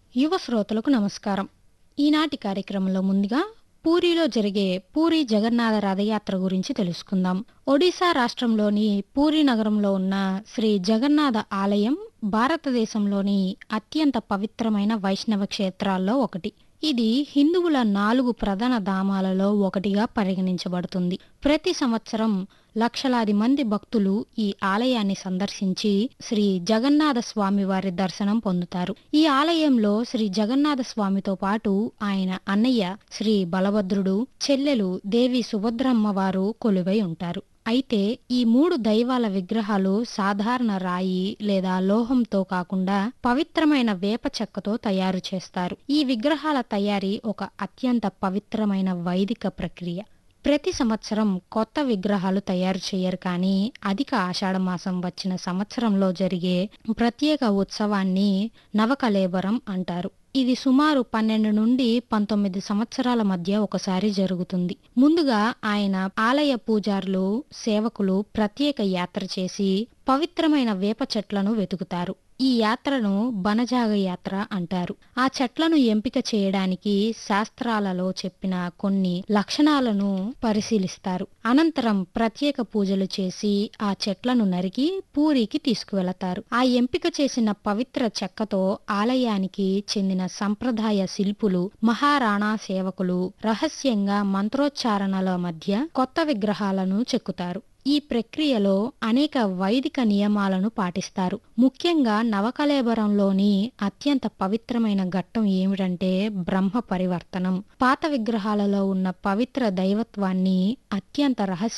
యువ శ్రోతలకు నమస్కారం ఈనాటి కార్యక్రమంలో ముందుగా పూరిలో జరిగే పూరి జగన్నాథ రథయాత్ర గురించి తెలుసుకుందాం ఒడిశా రాష్ట్రంలోని పూరి నగరంలో ఉన్న శ్రీ జగన్నాథ ఆలయం భారతదేశంలోని అత్యంత పవిత్రమైన వైష్ణవ క్షేత్రాల్లో ఒకటి ఇది హిందువుల నాలుగు ప్రధాన ధామాలలో ఒకటిగా పరిగణించబడుతుంది ప్రతి సంవత్సరం లక్షలాది మంది భక్తులు ఈ ఆలయాన్ని సందర్శించి శ్రీ జగన్నాథ స్వామి వారి దర్శనం పొందుతారు ఈ ఆలయంలో శ్రీ జగన్నాథ స్వామితో పాటు ఆయన అన్నయ్య శ్రీ బలభద్రుడు చెల్లెలు దేవి సుభద్రమ్మ వారు కొలువై ఉంటారు అయితే ఈ మూడు దైవాల విగ్రహాలు సాధారణ రాయి లేదా లోహంతో కాకుండా పవిత్రమైన వేప చెక్కతో తయారు చేస్తారు ఈ విగ్రహాల తయారీ ఒక అత్యంత పవిత్రమైన వైదిక ప్రక్రియ ప్రతి సంవత్సరం కొత్త విగ్రహాలు తయారు చేయరు కానీ అధిక ఆషాఢ మాసం వచ్చిన సంవత్సరంలో జరిగే ప్రత్యేక ఉత్సవాన్ని నవకలేబరం అంటారు ఇది సుమారు పన్నెండు నుండి పంతొమ్మిది సంవత్సరాల మధ్య ఒకసారి జరుగుతుంది ముందుగా ఆయన ఆలయ పూజారులు సేవకులు ప్రత్యేక యాత్ర చేసి పవిత్రమైన వేప చెట్లను వెతుకుతారు ఈ యాత్రను బనజాగ యాత్ర అంటారు ఆ చెట్లను ఎంపిక చేయడానికి శాస్త్రాలలో చెప్పిన కొన్ని లక్షణాలను పరిశీలిస్తారు అనంతరం ప్రత్యేక పూజలు చేసి ఆ చెట్లను నరికి పూరికి తీసుకువెళతారు ఆ ఎంపిక చేసిన పవిత్ర చెక్కతో ఆలయానికి చెందిన సంప్రదాయ శిల్పులు మహారాణా సేవకులు రహస్యంగా మంత్రోచ్చారణల మధ్య కొత్త విగ్రహాలను చెక్కుతారు ఈ ప్రక్రియలో అనేక వైదిక నియమాలను పాటిస్తారు ముఖ్యంగా నవకలేబరంలోని అత్యంత పవిత్రమైన ఘట్టం ఏమిటంటే బ్రహ్మ పరివర్తనం పాత విగ్రహాలలో ఉన్న పవిత్ర దైవత్వాన్ని అత్యంత రహస్య